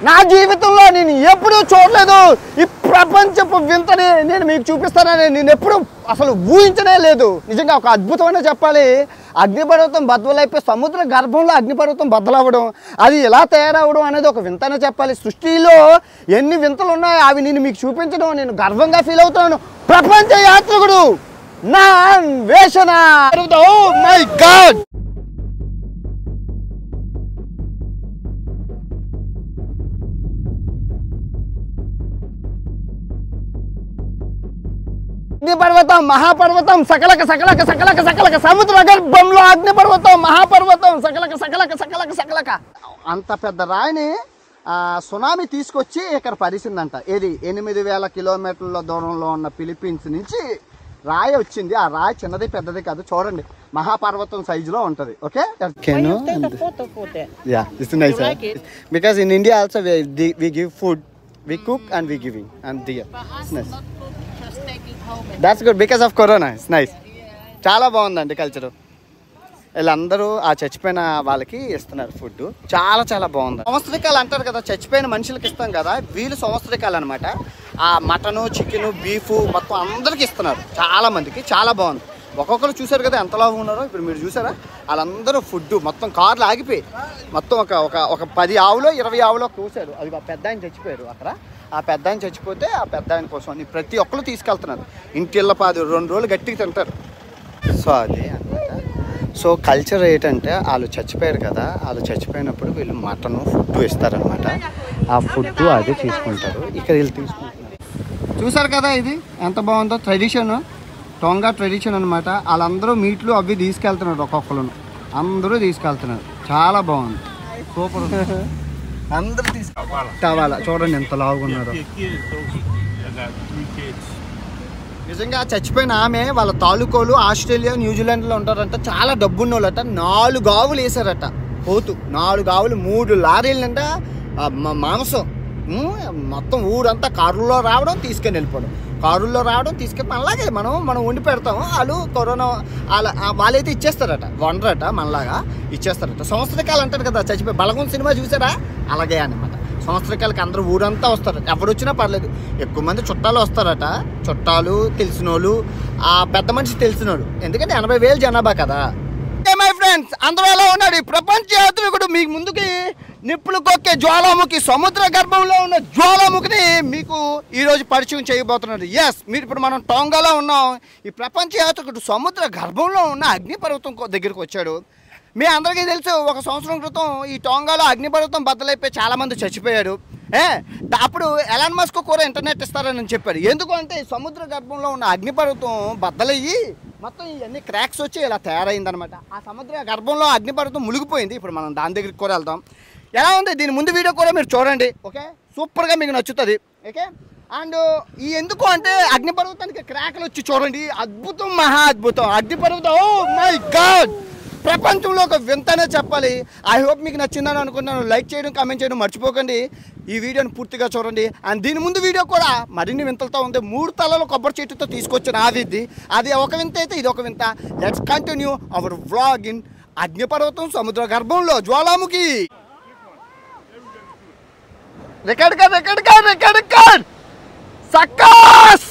నా జీవితంలో నేను ఎప్పుడూ చూడలేదు ఈ ప్రపంచపు వింతని నేను మీకు చూపిస్తానని నేను ఎప్పుడు అసలు ఊహించనే లేదు నిజంగా ఒక అద్భుతమైన చెప్పాలి అగ్నిపర్వతం బద్దలైపోయి సముద్ర గర్భంలో అగ్నిపర్వతం బద్దలవ్వడం అది ఎలా తయారవడం అనేది ఒక వింతనే చెప్పాలి సృష్టిలో ఎన్ని వింతలు ఉన్నాయో అవి నేను మీకు చూపించడం నేను గర్వంగా ఫీల్ అవుతున్నాను ప్రపంచ యాత్రికుడు నా వేషణ ఓ మై గాడ్ అగ్నిపర్వతం మహాపర్వతం సకలక సకలక సకలక సకలక సముద్ర గర్భంలో అగ్నిపర్వతం మహాపర్వతం సకలక సకలక సకలక సకలక అంత పెద్ద రాయిని ఆ, సునామీ తీసుకొచ్చి ఇక్కడ పరిసిందంట ఏది ఎనిమిది వేల కిలోమీటర్ల దూరంలో ఉన్న ఫిలిప్పీన్స్ నుంచి రాయి వచ్చింది ఆ రాయి చిన్నది పెద్దది కాదు చూడండి మహాపర్వతం సైజులో ఉంటది okay Can you take a photo for that? Yeah, it's nice. You huh? like it? Because in India also we, the- we give food, we cook and we giving and dear. But us It's nice. not cook, just take it home and That's good because of Corona. It's nice. చాలా బాగుందండి culture వీళ్ళందరూ ఆ చచ్చిపోయిన వాళ్ళకి ఇస్తున్నారు food చాలా చాలా బాగుంది సంవత్సరికాలు అంటారు కదా చచ్చిపోయిన మనుషులకి ఇస్తాం కదా వీళ్ళు సంవత్సరికాలు అనమాట ఆ మటను చికెన్ బీఫ్ మొత్తం అందరికి ఇస్తున్నారు చాలా మందికి చాలా బాగుంది ఒక్కొక్కరు చూసారు కదా ఎంత లాభం ఉన్నారో ఇప్పుడు మీరు చూసారా వాళ్ళందరూ ఫుడ్ మొత్తం కార్లు ఆగిపోయి మొత్తం ఒక ఒక ఒక పది ఆవులో ఇరవై ఆవులో కూసారు అది ఆ పెద్ద ఆయన చచ్చిపోయారు అక్కడ ఆ పెద్ద ఆయన చచ్చిపోతే ఆ పెద్ద ఆయన కోసం అని ప్రతి ఒక్కరు తీసుకెళ్తున్నారు ఇంటిళ్ళ పాది రెండు రోజులు గట్టిగా తింటారు సో అది అనమాట సో కల్చర్ ఏంటంటే వాళ్ళు చచ్చిపోయారు కదా వాళ్ళు చచ్చిపోయినప్పుడు వీళ్ళు మటన్ ఫుడ్ ఇస్తారనమాట ఆ ఫుడ్ అది తీసుకుంటారు ఇక్కడ వీళ్ళు తీసుకుంటున్నారు చూసారు కదా ఇది ఎంత బాగుందో ట్రెడిషన్ టొంగా ట్రెడిషన్ అనమాట వాళ్ళందరూ మీట్లు అవి తీసుకెళ్తున్నారు ఒక్కొక్కరు అందరూ తీసుకెళ్తున్నారు చాలా బాగుంది సూపర్ అందరూ తీసుకెళ్తారు టవాలా చూడండి ఎంత లావుగున్నారో Your kids, those, I got three kids. నిజంగా చచ్చిపోయిన ఆమె వాళ్ళ తాలూకోలు ఆస్ట్రేలియా న్యూజిలాండ్లో ఉంటారంట చాలా డబ్బున్న వాళ్ళట నాలుగు ఆవులు వేసారట పోతు నాలుగు ఆవులు మూడు లారీలంట ఆ మ- మాంసం ఉమ్, మొత్తం ఊరంతా కారుల్లో రావడం తీసుకొని వెళ్ళిపోవడం కారుల్లో రావడం తీసుకొని అలాగే మనం మనం వండి పెడతాం వాళ్ళు కరోనా వాళ్ళ ఆ వాళ్ళైతే ఇచ్చేస్తారట వండరట మనలాగా ఇచ్చేస్తారట సంవత్సరకాలు అంటారు కదా చచ్చిపోయి బలగం సినిమా చూసారా అలాగే అనమాట సంవత్సరకాలకి అందరూ ఊరంతా వస్తారు ఎవరు వచ్చినా పర్లేదు ఎక్కువ మంది చుట్టాలు వస్తారట చుట్టాలు తెలిసినోళ్ళు ఆ పెద్ద మనిషి తెలిసినోడు ఎందుకంటే ఎనభై వేలు జనాభా కదా మై ఫ్రెండ్స్ అందరూ ఎలా ఉన్నాడు ఈ ప్రపంచ యాత్రికుడు మీకు ముందుకి నిప్పులు కొక్కే జ్వాలాముఖి సముద్ర గర్భంలో ఉన్న జ్వాలాముఖిని మీకు ఈరోజు పరిచయం చేయబోతున్నాడు ఎస్ మీరు ఇప్పుడు మనం టోంగాలో ఉన్నాం ఈ ప్రపంచ యాత్రికుడు సముద్ర గర్భంలో ఉన్న అగ్నిపర్వతం కొ- దగ్గరికి వచ్చాడు మీ అందరికీ తెలుసు ఒక సంవత్సరం క్రితం ఈ టోంగాలో అగ్నిపర్వతం బద్దలైపోయి చాలా మంది చచ్చిపోయారు ఏ ద- అప్పుడు ఎలాన్ మస్క్ కూడా ఇంటర్నెట్ ఇస్తారని చెప్పారు ఎందుకు అంటే ఈ సముద్ర గర్భంలో ఉన్న అగ్నిపర్వతం బద్దలయ్యి మొత్తం ఇవన్నీ క్రాక్స్ వచ్చి ఇలా తయారైందనమాట ఆ సముద్ర గర్భంలో అగ్నిపర్వతం మునిగిపోయింది ఇప్పుడు మనం దాని దగ్గరికి కూడా వెళ్తాం ఎలా ఉంది దీని ముందు వీడియో కూడా మీరు చూడండి ఓకే సూపర్గా మీకు నచ్చుతుంది ఓకే అండ్ ఈ ఎందుకు అంటే అగ్నిపర్వతానికి క్రాక్లు వచ్చి చూడండి అద్భుతం మహా అద్భుతం అగ్నిపర్వతం ఓ మై గాడ్ ప్రపంచంలో ఒక వింతనే చెప్పాలి ఐ హోప్ మీకు నచ్చిందని అనుకున్నాను లైక్ చేయడం కామెంట్ చేయడం మర్చిపోకండి ఈ వీడియోని పూర్తిగా చూడండి అండ్ దీని ముందు వీడియో కూడా మరిన్ని వింతలతో ఉంది మూడు తలలో కొబ్బరి చెట్టుతో తీసుకొచ్చిన ఆవిది అది ఒక వింత అయితే ఇది ఒక వింత let's continue our vlog in అగ్నిపర్వతం సముద్ర గర్భంలో జ్వాలాముఖి రికార్డ్ కార్ రికార్డ్ కార్ రికార్డ్ కార్ సక్కాస్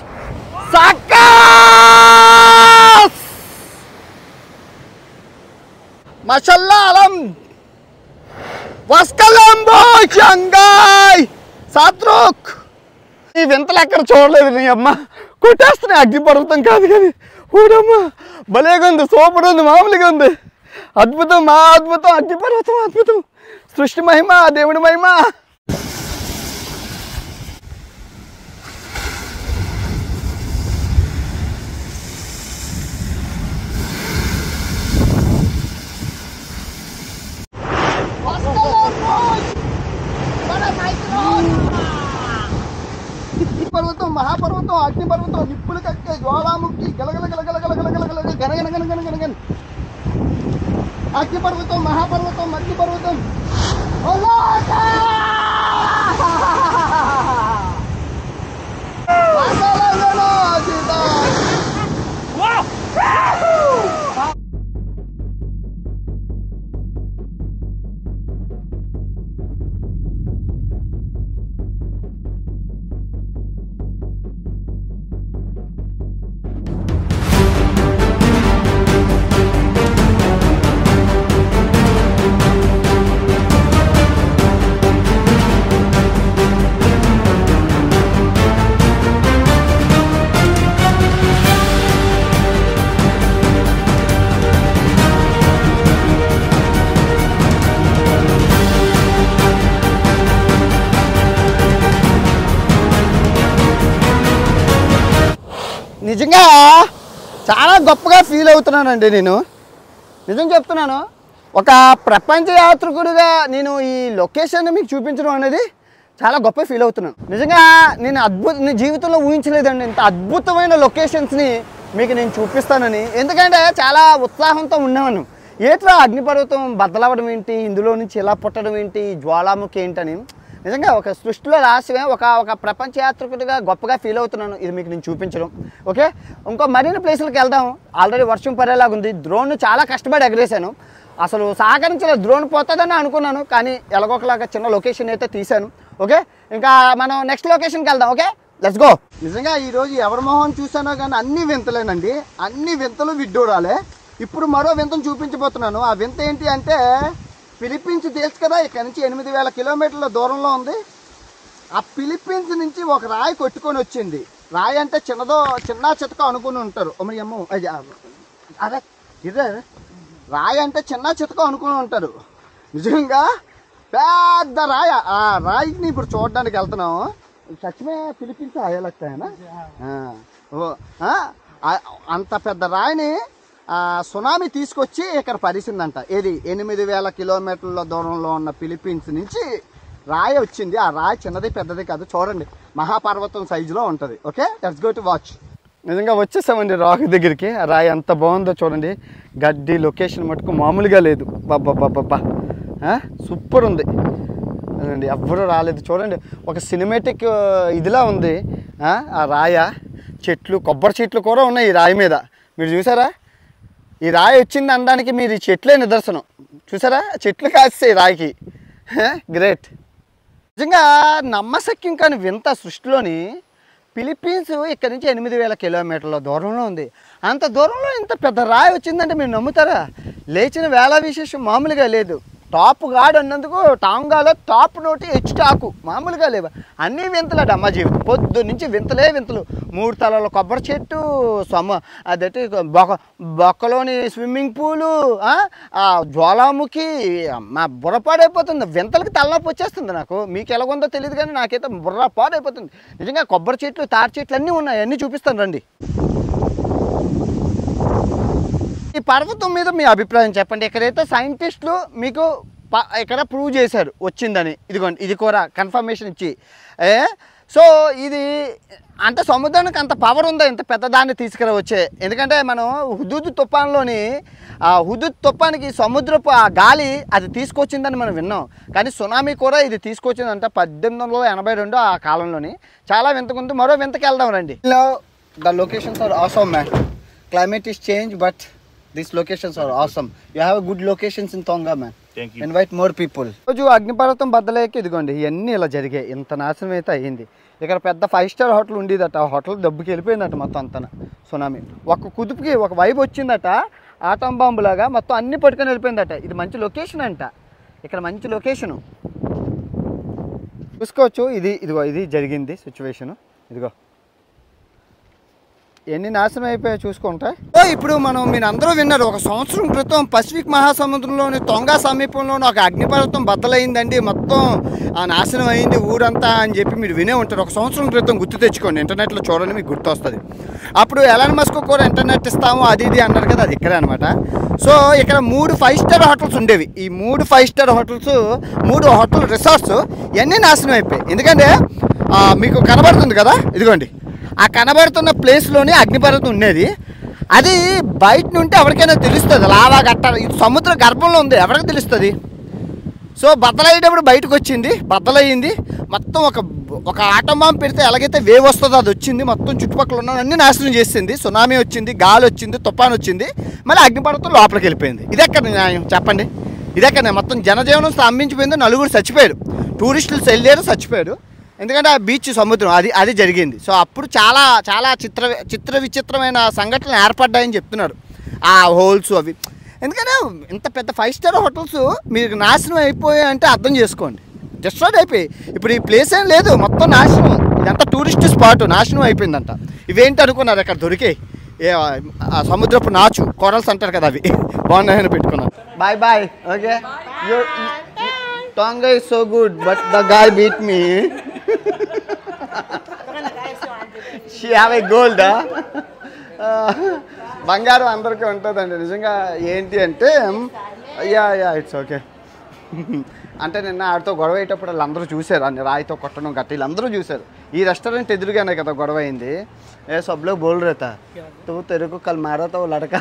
సక్కాస్ Mashallah alam. వస్కలంబో షంగాయ్ సాత్రోక్ ఈ వింతలు ఎక్కడ చూడలేదు నీ అమ్మ కొట్టేస్తున్నాయి అగ్ని పర్వతం కాదు కానీ ఊడమ్మ భలేగా ఉంది సూపర్ ఉంది మామూలుగా ఉంది అద్భుతం మా అద్భుతం అగ్ని పర్వతం అద్భుతం సృష్టి మహిమ దేవుడి మహిమ పర్వతం మహాపర్వతం అగ్ని పర్వతం నిప్పులు కక్కే జ్వాలాముఖి గలగల గలగల గలగల గలగల గనగన గనగన గనగన అగ్ని పర్వతం మహాపర్వతం అగ్ని పర్వతం ఒలాట! మాతాలంగన సీత. నిజంగా చాలా గొప్పగా ఫీల్ అవుతున్నానండి నేను నిజం చెప్తున్నాను ఒక ప్రపంచ యాత్రికుడిగా నేను ఈ లొకేషన్ మీకు చూపించడం అనేది చాలా గొప్ప ఫీల్ అవుతున్నాను నిజంగా నేను అద్భుత నేను జీవితంలో ఊహించలేదండి ఇంత అద్భుతమైన లొకేషన్స్ని మీకు నేను చూపిస్తానని ఎందుకంటే చాలా ఉత్సాహంతో ఉన్నాను ఏట్రా అగ్నిపర్వతం బద్దలవడం ఏంటి ఇందులో నుంచి ఇలా పుట్టడం ఏంటి జ్వాలాముఖి ఏంటని నిజంగా ఒక సృష్టిలో రాసివే ఒక ఒక ప్రపంచ యాత్రికుడిగా గొప్పగా ఫీల్ అవుతున్నాను ఇది మీకు నేను చూపించడం ఓకే ఇంకో మరిన్ని ప్లేసులకు వెళ్దాం ఆల్రెడీ వర్షం పడేలాగా ఉంది డ్రోన్ చాలా కష్టపడి ఎగరేశాను అసలు సహకరించలేదు డ్రోన్ పోతుందని అనుకున్నాను కానీ ఎలాగోకలాగా చిన్న లొకేషన్ అయితే తీశాను ఓకే ఇంకా మనం నెక్స్ట్ లొకేషన్కి వెళ్దాం ఓకే లెట్స్ గో నిజంగా ఈరోజు ఎవరి మొహం చూసానో కానీ అన్ని వింతలేనండి అన్ని వింతలు విడ్డూరాలే ఇప్పుడు మరో వింతను చూపించబోతున్నాను ఆ వింత ఏంటి అంటే ఫిలిప్పీన్స్ తెలుసు కదా ఇక్కడ నుంచి ఎనిమిది వేల కిలోమీటర్ల దూరంలో ఉంది ఆ ఫిలిప్పీన్స్ నుంచి ఒక రాయి కొట్టుకొని వచ్చింది రాయి అంటే చిన్నదో చిన్న చితక అనుకుని ఉంటారు అమ్మ అమ్మ అది, ఆ, అరే ఇదే రాయి అంటే చిన్న చితక అనుకుని ఉంటారు నిజంగా పెద్ద రాయ ఆ రాయిని ఇప్పుడు చూడడానికి వెళ్తున్నాము సత్యమే ఫిలిప్పీన్స్ అయ్యలక్తాయనా ఓ ఆ, ఆ- అంత పెద్ద రాయిని ఆ, సునామీ తీసుకొచ్చి ఇక్కడ పరిసిందంట ఏది ఎనిమిది వేల కిలోమీటర్ల దూరంలో ఉన్న ఫిలిప్పీన్స్ నుంచి రాయి వచ్చింది ఆ రాయి చిన్నది పెద్దది కాదు చూడండి మహాపర్వతం సైజులో ఉంటుంది okay let's go to watch నిజంగా వచ్చేసామండి రాక్ దగ్గరికి ఆ రాయి ఎంత బాగుందో చూడండి గడ్డి లొకేషన్ మటుకు మామూలుగా లేదు బాబా బాబా సూపర్ ఉంది అదండి ఎవ్వరూ రాలేదు చూడండి ఒక సినిమాటిక్ ఇదిలా ఉంది ఆ, ఆ రాయ చెట్లు కొబ్బరి చెట్లు కూడా ఉన్నాయి ఈ రాయి మీద మీరు చూసారా ఈ రాయి వచ్చింది అనడానికి మీరు ఈ చెట్లే నిదర్శనం చూసారా చెట్లు కాస్తాయి రాయికి గ్రేట్ నిజంగా నమ్మశక్యం కాని వింత సృష్టిలోని ఫిలిప్పీన్స్ ఇక్కడ నుంచి ఎనిమిది వేల కిలోమీటర్ల దూరంలో ఉంది అంత దూరంలో ఇంత పెద్ద రాయి వచ్చిందంటే మీరు నమ్ముతారా లేచిన వేళ విశేషం మామూలుగా లేదు టాప్ గాడ్ అన్నందుకు టాంగాలో టాప్ నోటి హెచ్ టాకు మామూలుగా లేవు అన్నీ వింతలట అమ్మ జీవితం పొద్దు నుంచి వింతలే వింతలు మూడు తలల కొబ్బరి చెట్టు సొమ్మ అదటి బొక్క బొక్కలోని స్విమ్మింగ్ పూలు ఆ, ఆ జ్వాలాముఖి మా బుర్ర పాడైపోతుంది వింతలకి తలనొప్పి వచ్చేస్తుంది నాకు మీకు ఎలాగుందో తెలియదు కానీ నాకైతే బుర్ర పాడైపోతుంది నిజంగా కొబ్బరి చెట్లు తాటి చెట్లు అన్నీ ఉన్నాయి అన్నీ చూపిస్తాను రండి ఈ పర్వతం మీద మీ అభిప్రాయం చెప్పండి ఇక్కడైతే సైంటిస్టులు మీకు ప- ఇక్కడ ప్రూవ్ చేశారు వచ్చిందని ఇదిగోండి ఇది కూడా కన్ఫర్మేషన్ ఇచ్చి ఏ సో ఇది అంత సముద్రానికి అంత పవర్ ఉందా ఇంత పెద్దదాన్ని తీసుకురావచ్చే ఎందుకంటే మనం హుదూద్ తుఫాన్లోని ఆ హుదూద్ తుఫానికి సముద్రపు ఆ గాలి అది తీసుకొచ్చిందని మనం విన్నాం కానీ సునామీ కూడా ఇది తీసుకొచ్చిందంట పద్దెనిమిది వందల ఎనభై రెండు ఆ కాలంలోని చాలా వింతకుంది మరో వింతకి వెళ్దాం రండి the locations are awesome man climate is changed but these locations are awesome you have a good locations in tonga man Thank you. Invite more people రోజు అగ్నిపర్వతం బద్దలేకి ఇదిగోండి ఇవన్నీ ఇలా జరిగాయి ఇంత నాశనం అయితే అయ్యింది ఇక్కడ పెద్ద ఫైవ్ స్టార్ హోటల్ ఉండేదట ఆ హోటల్ దెబ్బకి వెళ్ళిపోయిందట మొత్తం అంతా సునామీ ఒక కుదుపుకి ఒక వైబ్ వచ్చిందట ఆటం బాంబు లాగా మొత్తం అన్ని పట్టుకొని వెళ్ళిపోయిందట ఇది మంచి లొకేషన్ అంట ఇక్కడ మంచి లొకేషను చూసుకోవచ్చు ఇది ఇదిగో ఇది జరిగింది సిచ్యువేషను ఇదిగో ఎన్ని నాశనం అయిపోయాయో చూసుకుంటా ఓ ఇప్పుడు మనం మీరు అందరూ విన్నారు ఒక సంవత్సరం క్రితం పసిఫిక్ మహాసముద్రంలోని తొంగా సమీపంలోని ఒక అగ్నిపర్వతం బద్దలైందండి మొత్తం ఆ నాశనం అయింది ఊరంతా అని చెప్పి మీరు వినే ఉంటారు ఒక సంవత్సరం క్రితం గుర్తు తెచ్చుకోండి ఇంటర్నెట్లో చూడండి మీకు గుర్తు వస్తుంది అప్పుడు ఎలాన్ మస్క్ కూడా ఇంటర్నెట్ ఇస్తాము అది ఇది అన్నారు కదా అది ఇక్కడే అనమాట సో ఇక్కడ మూడు ఫైవ్ స్టార్ హోటల్స్ ఉండేవి ఈ మూడు ఫైవ్ స్టార్ హోటల్స్ మూడు హోటల్ రిసార్ట్స్ ఇవన్నీ నాశనం అయిపోయాయి ఎందుకంటే ఆ, మీకు కనబడుతుంది కదా ఇదిగోండి ఆ కనబడుతున్న ప్లేస్లోనే అగ్నిపర్వతం ఉండేది అది బయట నుండి ఎవరికైనా తెలుస్తుంది లావా గట్ట ఇది సముద్ర గర్భంలో ఉంది ఎవరికి తెలుస్తుంది సో బద్దలయ్యేటప్పుడు బయటకు వచ్చింది బద్దలయ్యింది మొత్తం ఒక ఒక ఆటం బాంబు పెడితే ఎలాగైతే వేవ్ వస్తుందో అది వచ్చింది మొత్తం చుట్టుపక్కల ఉన్న అన్ని నాశనం చేసింది సునామీ వచ్చింది గాలి వచ్చింది తుఫాన్ వచ్చింది మళ్ళీ అగ్నిపర్వతం లోపలికి వెళ్ళిపోయింది ఇది ఎక్కడ న్యాయం చెప్పండి ఇది ఎక్కడ మొత్తం జనజీవనం స్తంభించిపోయింది నలుగురు చచ్చిపోయారు టూరిస్టులు వెళ్ళారు చచ్చిపోయారు ఎందుకంటే ఆ బీచ్ సముద్రం అది అది జరిగింది సో అప్పుడు చాలా చాలా చిత్ర చిత్ర విచిత్రమైన సంఘటనలు ఏర్పడ్డాయని చెప్తున్నారు ఆ హోల్స్ అవి ఎందుకంటే ఇంత పెద్ద ఫైవ్ స్టార్ హోటల్స్ మీకు నాశనం అయిపోయాయి అంటే అర్థం చేసుకోండి డిస్ట్రాయిడ్ అయిపోయి ఇప్పుడు ఈ ప్లేస్ ఏం లేదు మొత్తం నాశనం ఇదంతా టూరిస్ట్ స్పాట్ నాశనం అయిపోయిందంట ఇవేంటి అనుకున్నారు అక్కడ దొరికే ఏ ఆ సముద్రపు నాచు కొరల్స్ అంటారు కదా అవి బాగున్నాయని పెట్టుకున్నాను bye bye okay Tonga is so good but the guy beat me she have a gold ఆ, బంగారం అందరికీ ఉంటుందండి నిజంగా ఏంటి అంటే యా యా ఇట్స్ ఓకే అంటే నిన్న ఆడితో గొడవ అయ్యేటప్పుడు వాళ్ళందరూ చూశారు అన్ని రాయితో కొట్టడం గట్టి వీళ్ళందరూ చూశారు ఈ రెస్టారెంట్ ఎదురుగానే కదా గొడవ అయింది ఏ సబ్లో బోల్ రేతా తూ తెరుకు కల్ మారా తో లడక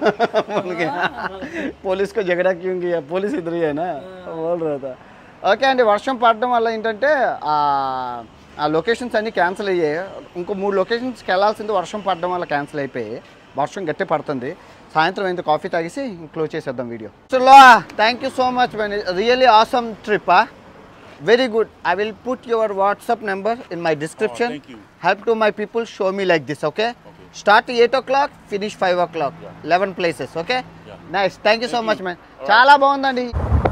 పోలీస్కో జగడా క్यों किया పోలీస్ ఇద్దరు అయినా బోల్ రేతా ఓకే అండి వర్షం పడడం వల్ల ఏంటంటే ఆ ఆ లొకేషన్స్ అన్నీ క్యాన్సిల్ అయ్యాయి ఇంకో మూడు లొకేషన్స్కి వెళ్ళాల్సింది వర్షం పడడం వల్ల క్యాన్సిల్ అయిపోయి వర్షం గట్టి పడుతుంది సాయంత్రం అయింది కాఫీ తాగేసి క్లోజ్ చేసేద్దాం వీడియో సో లో thank you so much men really awesome trip very good I will put your WhatsApp number in my description thank you. Help to my people show me like this okay start eight o'clock finish five o'clock eleven places okay nice thank you so much man చాలా బాగుందండి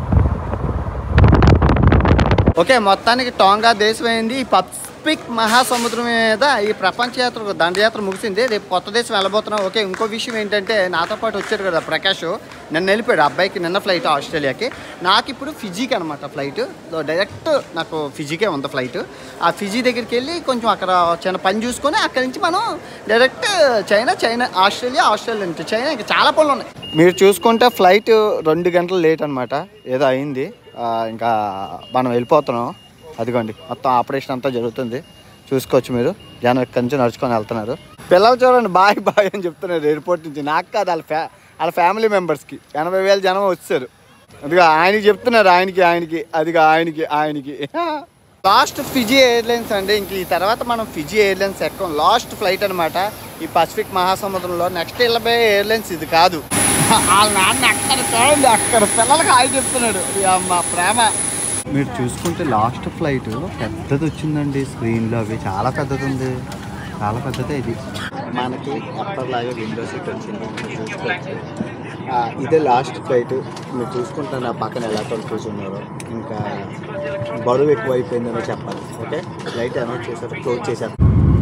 okay మొత్తానికి Tonga దేశం అయింది ఈ Pacific మహాసముద్రం మీద ఈ ప్రపంచ యాత్ర దండయాత్ర ముగిసింది రేపు కొత్త దేశం వెళ్ళబోతున్నాం ఓకే ఇంకో విషయం ఏంటంటే నాతో పాటు వచ్చాడు కదా ప్రకాష్ నిన్న వెళ్ళిపోయాడు అబ్బాయికి నిన్న ఫ్లైట్ ఆస్ట్రేలియాకి నాకు ఇప్పుడు ఫిజీకి అనమాట ఫ్లైట్ డైరెక్ట్ నాకు ఫిజీకే ఉంది ఫ్లైట్ ఆ ఫిజీ దగ్గరికి వెళ్ళి కొంచెం అక్కడ చిన్న పని చూసుకొని అక్కడి నుంచి మనం direct China China Australia Australia నుంచి చైనా ఇంకా చాలా పనులు ఉన్నాయి మీరు చూసుకుంటే ఫ్లైట్ రెండు గంటలు లేట్ అనమాట ఏదో అయింది ఆ, ఇంకా మనం వెళ్ళిపోతున్నాం అదిగోండి మొత్తం ఆపరేషన్ అంతా జరుగుతుంది చూసుకోవచ్చు మీరు జనం ఇక్కడి నుంచి నడుచుకొని వెళ్తున్నారు పిల్లలు చూడండి బాయ్ బాయ్ అని చెప్తున్నారు ఎయిర్పోర్ట్ నుంచి నాకు కాదు వాళ్ళ ఫ్యా వాళ్ళ ఫ్యామిలీ మెంబర్స్కి ఎనభై వేల జనం వచ్చారు అదిగా ఆయనకి చెప్తున్నారు ఆయనకి ఆయనకి అదిగా ఆయనకి ఆయనకి లాస్ట్ ఫిజీ ఎయిర్లైన్స్ అండి ఇంక ఈ తర్వాత మనం ఫిజీ ఎయిర్లైన్స్ ఎక్కం లాస్ట్ ఫ్లైట్ అనమాట ఈ పసిఫిక్ మహాసముద్రంలో నెక్స్ట్ వెళ్ళబోయే ఎయిర్లైన్స్ ఇది కాదు వాళ్ళ నాన్న అక్కడ చూడండి అక్కడ పిల్లలకి హాయ్ చెప్తున్నాడు ఈ అమ్మ ప్రేమ మీరు చూసుకుంటే లాస్ట్ ఫ్లైట్ పెద్దది వచ్చిందండి స్క్రీన్లో అవి చాలా పెద్దది ఉంది చాలా పెద్దదే ఇది మనకి అప్పటిలాగా విండో సీట్ వచ్చింది మీరు చూసుకోవచ్చు ఆ, ఇదే లాస్ట్ ఫ్లైట్ మీరు చూసుకుంటే నా పక్కన ఎలా కూర్చున్నారో ఇంకా బరువు ఎక్కువ అయిపోయిందనో చెప్పాలి ఓకే ఫ్లైట్ అనౌన్స్ చేశారు క్లోజ్ చేశారు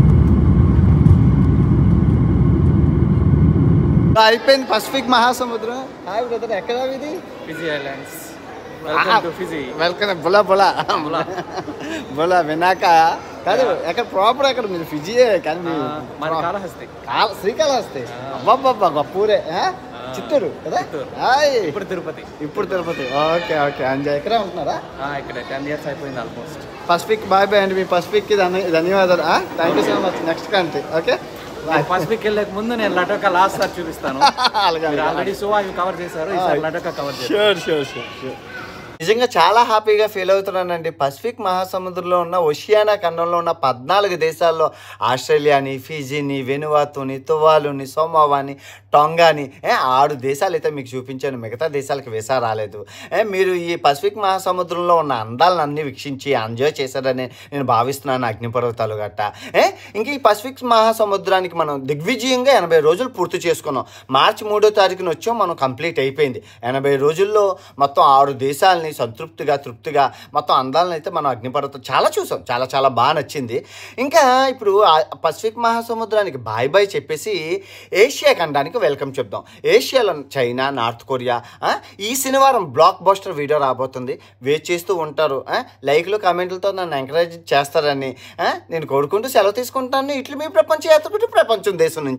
అయిపోయింది పసిఫిక్ మహాసముద్రం హాయ్ బ్రదర్ ఎక్కడ ఇది Fiji Islands. Ah. Welcome to Fiji. Welcome బులా బులా బులా వినాక కాదు ఎక్కడ ప్రాపర్ ఎక్కడ మీరు ఫిజియే కానీ మీరు Uh, మన కాళహస్తి కాల- శ్రీకాళహస్తి అబ్బబ్బబ్బా గొప్పూరే ఆ? చిత్తూరు కదా చిత్తూరు. హాయ్ ఇప్పుడు తిరుపతి ఇప్పుడు తిరుపతి ఓకే ఓకే అంజయ్ ఎక్కడ ఉంటున్నారా ఆ, ఇక్కడ టెన్ ఇయర్స్ అయిపోయింది ఆల్మోస్ట్ పసిఫిక్ బాయ్ బాయ్ అండి మీ పసిఫిక్కి ధన్య ధన్యవాదాలు thank you so much next country okay Pacific వెళ్ళక ముందు నేను లటోకా లాస్ట్ సార్ చూపిస్తాను మీరు ఆల్రెడీ సో అవి కవర్ చేశారు ఈసారి లటోకా కవర్ చేశారు షూర్ షూర్ షూర్ షూర్ నిజంగా చాలా హ్యాపీగా ఫీల్ అవుతున్నానండి పసిఫిక్ మహాసముద్రంలో ఉన్న ఒషియానా ఖండంలో ఉన్న పద్నాలుగు దేశాల్లో ఆస్ట్రేలియాని ఫిజీని వెనువాతుని తువాలుని సోమావాని టొంగాని ఏ, ఆరు దేశాలు అయితే మీకు చూపించాను మిగతా దేశాలకు వీసా రాలేదు ఏ, మీరు ఈ పసిఫిక్ మహాసముద్రంలో ఉన్న అందాలను అన్ని వీక్షించి ఎంజాయ్ చేశారని నేను భావిస్తున్నాను అగ్నిపర్వతాలు గట్ట ఏ, ఇంక ఈ పసిఫిక్ మహాసముద్రానికి మనం దిగ్విజయంగా ఎనభై రోజులు పూర్తి చేసుకున్నాం మార్చి మూడో తారీఖున వచ్చాం మనం కంప్లీట్ అయిపోయింది ఎనభై రోజుల్లో మొత్తం ఆరు దేశాలని సంతృప్తిగా తృప్తిగా మొత్తం అందాలను అయితే మనం అగ్నిపర్వతం చాలా చూసాం చాలా చాలా బాగా నచ్చింది ఇంకా ఇప్పుడు ఆ పసిఫిక్ మహాసముద్రానికి బాయ్ బాయ్ చెప్పేసి ఏషియా ఖండానికి వెల్కమ్ చెప్దాం ఏషియాలో చైనా నార్త్ కొరియా ఆ, ఈ శనివారం బ్లాక్ బస్టర్ వీడియో రాబోతుంది వెయిట్ చేస్తూ ఉంటారు ఆ, లైక్లు కామెంట్లతో నన్ను ఎంకరేజ్ చేస్తారని ఆ, నేను కోరుకుంటూ సెలవు తీసుకుంటాను ఇట్లు మీ ప్రపంచ యాత్రికుడు ప్రపంచం దేశం నుంచి